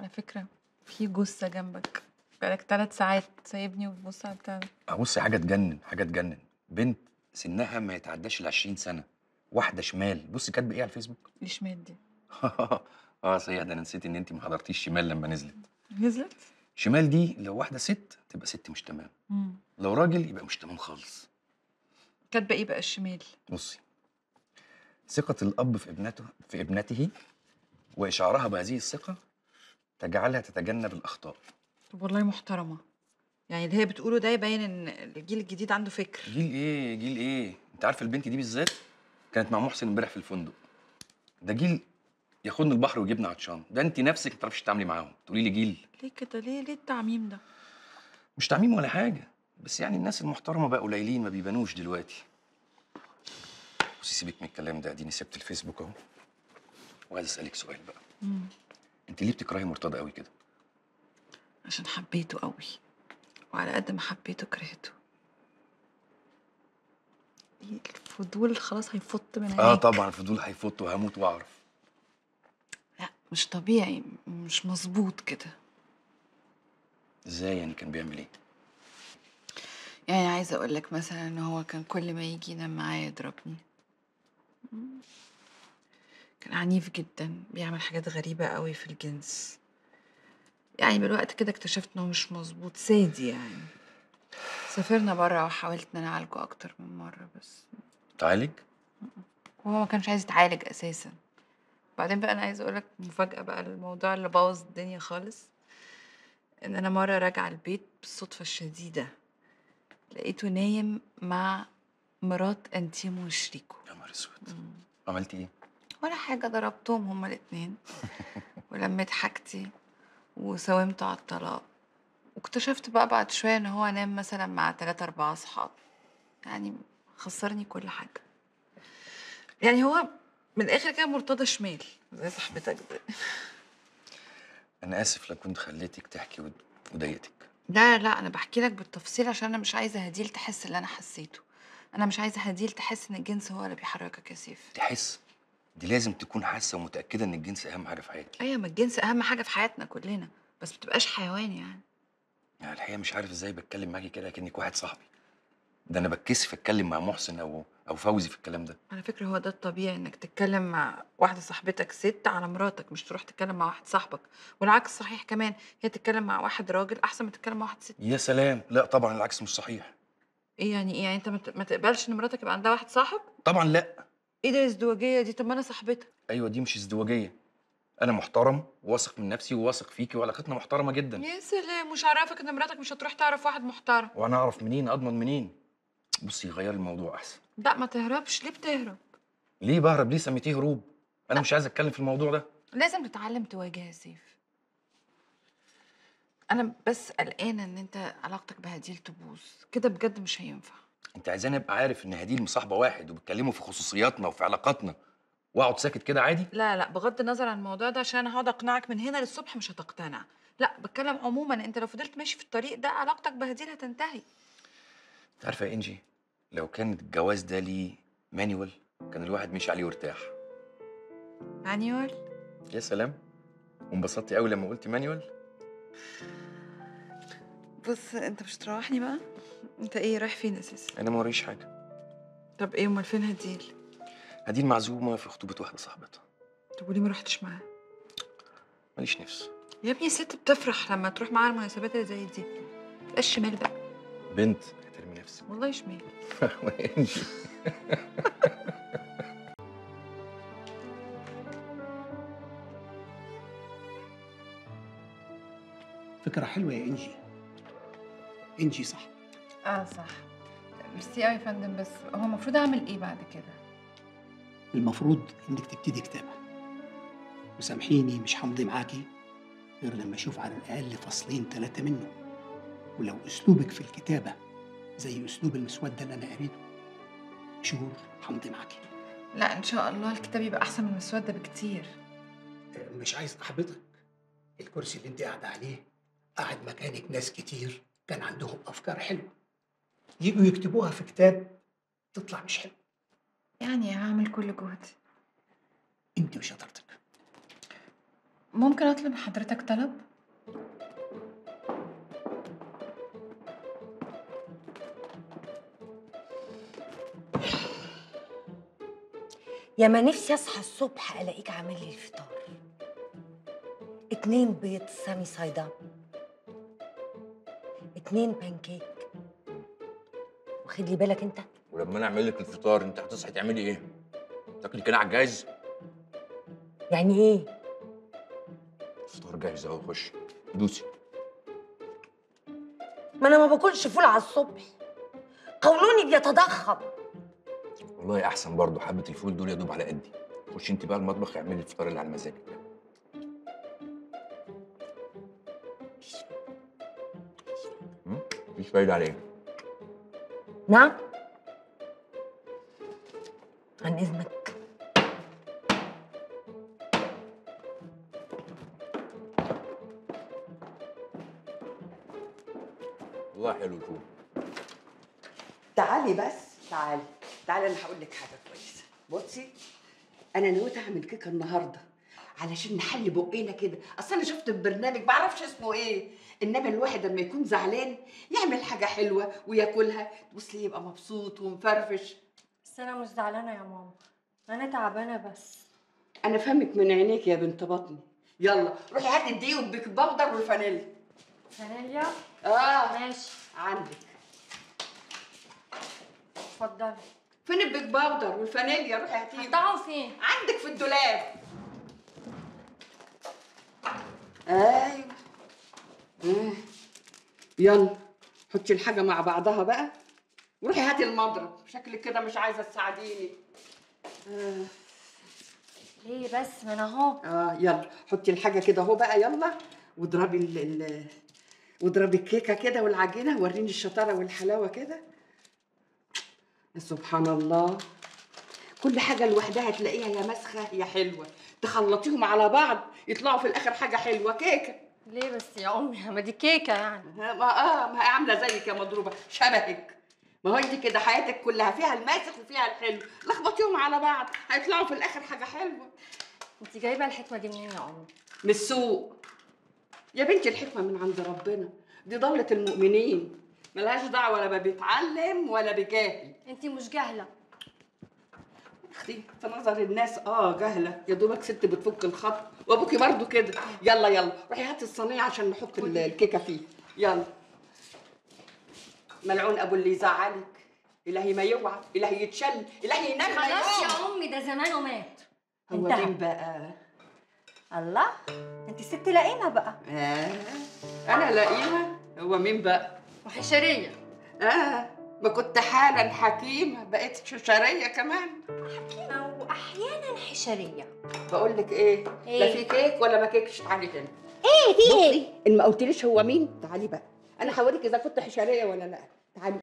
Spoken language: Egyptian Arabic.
على فكرة في جثة جنبك بقالك ثلاث ساعات سايبني وبتبص على بتاع ده. اه بصي حاجه تجنن حاجه تجنن بنت سنها ما يتعداش ال 20 سنه واحده شمال بصي كاتبه ايه على الفيسبوك ليه شمال دي اه صحيح ده انا نسيت ان انت ما حضرتيش شمال لما نزلت نزلت شمال دي لو واحده ست تبقى ست مش تمام مم. لو راجل يبقى مش تمام خالص كاتبة ايه بقى الشمال بصي ثقة الأب في ابنته في ابنته وإشعارها بهذه الثقة تجعلها تتجنب الأخطاء طب والله محترمة يعني اللي هي بتقوله ده يبين ان الجيل الجديد عنده فكر جيل إيه جيل إيه أنت عارفة البنت دي بالذات كانت مع محسن امبارح في الفندق ده جيل ياخدني البحر ويجيبنا عطشان ده أنت نفسك ما تعرفيش تتعاملي معاهم تقولي لي جيل ليه كده ليه ليه التعميم ده مش تعميم ولا حاجة بس يعني الناس المحترمة بقى قليلين ما بيبانوش دلوقتي بصي سيبك من الكلام ده اديني سبت الفيسبوك اهو وعايز اسألك سؤال بقى مم. انت ليه بتكرهي مرتضى قوي كده عشان حبيته قوي وعلى قد ما حبيته كرهته إيه الفضول خلاص هيفط من اه عينيك طبعا الفضول هيفوت وهموت واعرف لا مش طبيعي مش مظبوط كده ازاي يعني كان بيعمل ايه يعني عايزه اقول لك مثلا ان هو كان كل ما يجي ينام معايا يضربني مم. كان عنيف جدا بيعمل حاجات غريبه قوي في الجنس يعني بالوقت كده اكتشفت انه مش مظبوط سادي يعني سافرنا بره وحاولت ان انا اعالجه اكتر من مره بس تعالج وهو ما كانش عايز يتعالج اساسا بعدين بقى انا عايزه اقول لك مفاجاه بقى الموضوع اللي بوظ الدنيا خالص ان انا مره راجعه البيت بالصدفه الشديده لقيته نايم مع مرات انتيمو وشريكه يا نهار اسود عملتي ايه ولا حاجه ضربتهم هما الاتنين ولميت حاجتي وساومت على الطلاق واكتشفت بقى بعد شويه ان هو نام مثلا مع تلاتة اربعة اصحاب يعني خسرني كل حاجه يعني هو من الاخر كده مرتضى شمال زي صاحبتك دي انا اسف لو كنت خليتك تحكي ود- وضايقتك لا لا انا بحكي لك بالتفصيل عشان انا مش عايزه هديل تحس اللي انا حسيته انا مش عايزه هديل تحس ان الجنس هو اللي بيحركك يا سيف تحس دي لازم تكون حاسه ومتاكده ان الجنس اهم حاجه في حياتك ايوه ما الجنس اهم حاجه في حياتنا كلنا بس ما تبقاش حيوان يعني يعني الحقيقه مش عارف ازاي بتكلم معاكي كده كانك واحد صاحبي ده انا بتكسف اتكلم مع محسن او او فوزي في الكلام ده على فكره هو ده الطبيعي انك تتكلم مع واحده صاحبتك ست على مراتك مش تروح تتكلم مع واحد صاحبك والعكس صحيح كمان هي تتكلم مع واحد راجل احسن ما تتكلم مع واحد ست يا سلام لا طبعا العكس مش صحيح ايه يعني ايه يعني انت ما ت- ما تقبلش ان مراتك يبقى عندها واحد صاحب طبعا لا ايه ده الازدواجيه دي طب ما انا صاحبتك ايوه دي مش ازدواجيه انا محترم وواثق من نفسي وواثق فيكي وعلاقتنا محترمه جدا يا سلام مش عارفك ان مراتك مش هتروح تعرف واحد محترم وانا اعرف منين اضمن منين بصي غير الموضوع احسن لا ما تهربش ليه بتهرب ليه بهرب ليه سميتيه هروب انا مش عايز اتكلم في الموضوع ده لازم تتعلم تواجه يا سيف انا بس قلقانه ان انت علاقتك بهديل تبوظ كده بجد مش هينفع انت عايزاني ابقى عارف ان هديل مصاحبه واحد وبيتكلموا في خصوصياتنا وفي علاقاتنا واقعد ساكت كده عادي لا لا بغض النظر عن الموضوع ده عشان انا هقعد اقنعك من هنا للصبح مش هتقتنع لا بتكلم عموما انت لو فضلت ماشي في الطريق ده علاقتك بهديل هتنتهي انت عارفه يا انجي لو كان الجواز ده ليه مانيوال كان الواحد مشي عليه وارتاح مانيوال يا سلام وانبسطتي قوي لما قلتي مانيوال بص انت مش تروحني بقى انت ايه رايح فين اساسا انا ما وريش حاجه طب ايه امال فين هديل هديل معزومه في خطوبه واحده صاحبتها طب وليه ما رحتش معاها ماليش نفس يا ابني الست بتفرح لما تروح معاها المناسبات اللي زي دي مبقاش شمال بقى بنت احترمي نفسك والله شمال انجي فكرة حلوة يا إنجي إنجي صح اه صح ميرسي قوي يا فندم بس هو المفروض اعمل ايه بعد كده المفروض إنك تبتدي كتابة وسامحيني مش همضي معاكي غير لما أشوف على الأقل فصلين ثلاثة منه ولو أسلوبك في الكتابة زي أسلوب المسودة اللي أنا قريته شهور همضي معاكي لا ان شاء الله الكتاب يبقى احسن من المسوده بكتير مش عايز أحبطك الكرسي اللي أنت قاعدة عليه قاعد مكانك ناس كتير كان عندهم أفكار حلوة يجوا يكتبوها في كتاب تطلع مش حلوة يعني هعمل كل جهدي أنت وشطارتك ممكن اطلب من حضرتك طلب يا ما نفسي اصحى الصبح الاقيك عامل لي الفطار اتنين بيض سامي صيدا اتنين بانكيك واخد لي بالك انت ولما انا اعمل لك الفطار انت هتصحي تعملي ايه؟ تاكلي كده على الجاهز؟ يعني ايه الفطار جاهز اهو خش دوسي ما انا ما باكلش فول على الصبح قولوني بيتضخم والله احسن برضه حبه الفول دول يا دوب على قدي خش انت بقى المطبخ اعملي الفطار اللي على مزاجك هم؟ مفيش فايده عليه نعم عن اذنك والله حلو الفول تعالي بس تعالي تعالي انا هقول لك حاجه كويسه بصي انا نويت اعمل كيكه النهارده علشان نحل بقنا كده اصل انا شفت البرنامج ما اعرفش اسمه ايه انما الواحد لما يكون زعلان يعمل حاجه حلوه وياكلها تبصي يبقى مبسوط ومفرفش بس انا مش زعلانه يا ماما انا تعبانه بس انا فهمك من عينيك يا بنت بطني يلا روحي هاتي الدقيق والبيك باودر والفانيليا فانيليا اه ماشي عندك اتفضلي فين البيك باودر والفانيليا روحي هاتيهم حطهم فين عندك في الدولاب ايوه آه. يلا حطي الحاجه مع بعضها بقى وروحي هاتي المضرب شكلك كده مش عايزه تساعديني آه. ليه بس ما انا اهو اه يلا حطي الحاجه كده اهو بقى يلا واضربي ال ال واضربي الكيكه كده والعجينه وريني الشطاره والحلاوه كده سبحان الله كل حاجه لوحدها تلاقيها يا مسخه يا حلوه تخلطيهم على بعض يطلعوا في الاخر حاجه حلوه كيكه ليه بس يا امي ما دي كيكه يعني ها، ما اه ما هي عامله زيك يا مضروبه شبهك ما هو انت كده حياتك كلها فيها الماسخ وفيها الحلو لخبطيهم على بعض هيطلعوا في الاخر حاجه حلوه انت جايبه الحكمه دي منين يا امي من السوق يا بنتي الحكمة من عند ربنا دي ضلة المؤمنين ملهاش دعوة ولا بيتعلم ولا بجاهل انت مش جاهله اختي في نظر الناس اه جاهلة يا دوبك ست بتفك الخط وابوكي برضو كده يلا يلا روحي هاتي الصينية عشان نحط ال- الكيكة فيه يلا ملعون ابو اللي يزعلك الهي ما يوعى الهي يتشل الهي ينام ما خلاص يقوم. يا امي ده زمانه مات هو انتهى. مين بقى الله انت ست لئيمه بقى آه انا لاقيها هو مين بقى وحشريه آه ما كنت حالا حكيمة بقيت ششرية كمان او احيانا حشريه بقول لك ايه لا إيه؟ في كيك ولا ما كيكش تعالي هنا ايه في بصي ان ما قلتليش هو مين تعالي بقى انا هوريك اذا كنت حشرية ولا لا تعالي